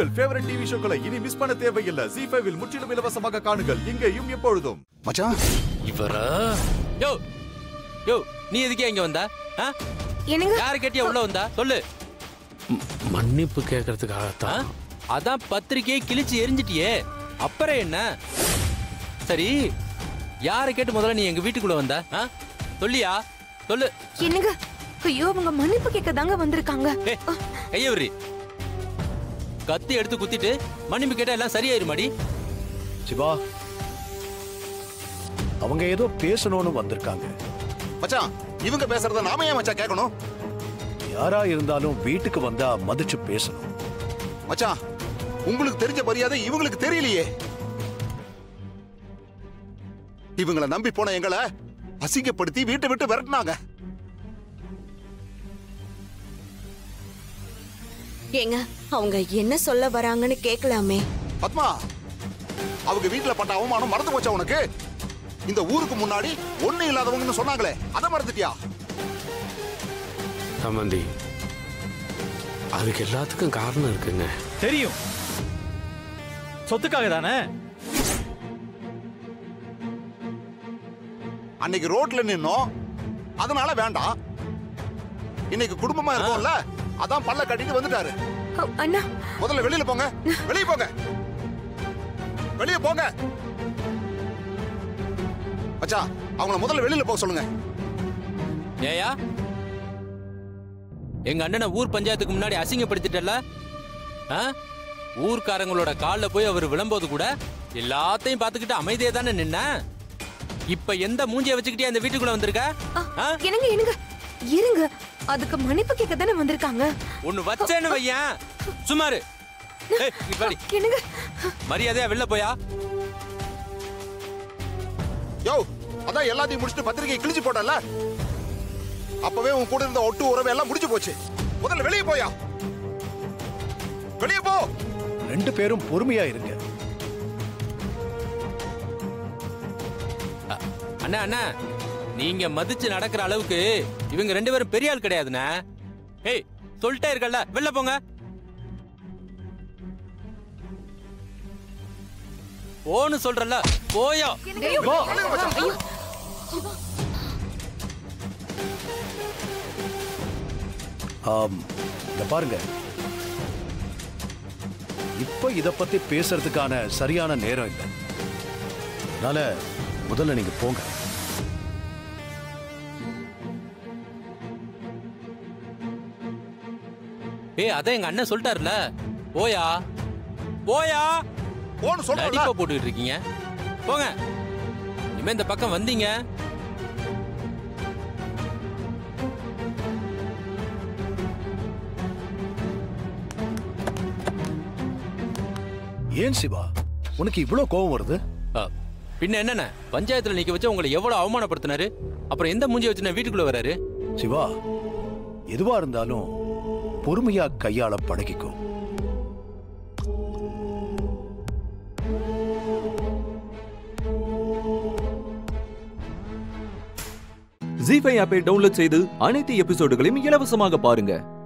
உங்கள் favourite TV ஷோக்களை இனி miss பண்ண தேவையில்லை ஜி ஃபைவில் முற்றிலும் இலவசமாக காணுங்கள் இங்கேயும் எப்பொழுதும் மச்சான் இவரா யோ யோ நீ எதுக்கே இங்க வந்தா ஆ? என்னங்க யாரு கேட்டியா உள்ள வந்தா சொல்லு மன்னிப்பு ஆ? கேட்கறதுக்காகத்தான் அதான் பத்திரிக்கையை கிழிச்சு எரிஞ்சிட்டியே அப்புறம் என்ன சரி யாரை கேட்டு முதல்ல நீ எங்க வீட்டுக்குள்ள வந்த ஆ? சொல்லியா சொல்லு என்னங்க ஐயோ அவங்க மன்னிப்பு கேட்க தாங்க வந்திருக்காங்க ஏ கைய விடுறி கத்தி எடுத்து குத்திட்டு மன்னிப்பு கேட்டா எல்லாம் சரியாயிருமாடி சிவா அவங்க ஏதோ பேசணும்னு வந்திருக்காங்க மச்சான் இவங்க பேசுறத நாம ஏன் மச்சான் கேட்கணும் யாரா இருந்தாலும் வீட்டுக்கு வந்தா மதிச்சு பேசணும் மச்சான் உங்களுக்கு தெரிஞ்ச மரியாதை இவங்களுக்கு தெரியலையே இவங்கள நம்பி போன எங்களை அசிங்கப்படுத்தி வீட்டை விட்டு விரட்டினாங்க ஏங்க அவங்க என்ன சொல்ல வராங்கன்னு கேட்கலாமே பத்மா அவங்க வீட்டுல பட்ட அவமானம் மறந்து போச்சா உனக்கு இந்த ஊருக்கு முன்னாடி ஒண்ணு இல்லாதவங்கன்னு சொன்னாங்களே அதை மறந்துட்டியா சம்பந்தி அதுக்கு எல்லாத்துக்கும் காரணம் இருக்குங்க தெரியும் சொத்துக்காக தானே அன்னைக்கு ரோட்ல நின்னோம் அதனால வேண்டாம் இன்னைக்கு குடும்பமா இருக்கோம்ல அதான் பல்ல கட்டிட்டு வந்துட்டாரு அ, அண்ணா முதல்ல வெளியில போங்க வெளிய போங்க வெளிய போங்க மச்சான் அவங்கள முதல்ல வெளியில போக சொல்லுங்க ஏயா எங்க அண்ணனை ஊர் பஞ்சாயத்துக்கு முன்னாடி அசிங்கப்படுத்திட்டல ஆ? ஊர்க்காரங்களோட கால்ல போய் அவர் விளம்போது கூட எல்லாத்தையும் பார்த்துக்கிட்டு அமைதியா தானே நின்ன இப்ப எந்த மூஞ்சிய வச்சுக்கிட்டே அந்த வீட்டுக்குள்ள வந்திருக்க அ, ஆ? என்னங்க என்னங்க இருங்க அதுக்கு மன்னிப்பு கேட்க தானே வந்திருக்காங்க ஒண்ணு வச்சேன்னு வையன் சுமாரு ஏய், இங்க பாரு. என்னங்க மரியாதையா வெளில போயா யோ அதான் எல்லாத்தையும் முடிச்சுட்டு பத்திரிக்கை கிழிச்சு போட்டல அப்பவே உன் கூட இருந்த ஒட்டு உறவு எல்லாம் முடிஞ்சு போச்சு முதல்ல வெளிய போயா வெளிய போ ரெண்டு பேரும் பொறுமையா இருங்க அண்ணா அண்ணா நீங்க மதிச்சு நடக்கிற அளவுக்கு இவங்க ரெண்டு பேரும் பெரிய ஆள் கிடையாதுண்ணே ஏய் சொல்லிட்டே இருக்கல்ல வெளில போங்க போன்னு சொல்றல போயோ ஆம், இத பாருங்க இப்ப இத பத்தி பேசுறதுக்கான சரியான நேரம் இல்லை அதனால முதல்ல நீங்க போங்க ஏய் அதான் எங்க அண்ணன் சொல்லிட்டாருல போயா போயா போன்னு சொல்றல நடிப்ப போட்டுக்கிட்டு இருக்கீங்க போங்க இனிமே இந்த பக்கம் வந்தீங்க ஏன் சிவா உனக்கு இவ்ளோ கோபம் வருது அ, பின்ன என்னண்ணே பஞ்சாயத்துல நிக்க வச்சு உங்களை எவ்வளவு அவமானப்படுத்தினாரு அப்புறம் எந்த மூஞ்சி வச்சு நான் வீட்டுக்குள்ள வராரு சிவா எதுவா இருந்தாலும் பொறுமையா கையாள பழகிக்கோ ஜி ஃபைவ் ஆப்பை டவுன்லோட் செய்து அனைத்து எபிசோடுகளையும் இலவசமாக பாருங்க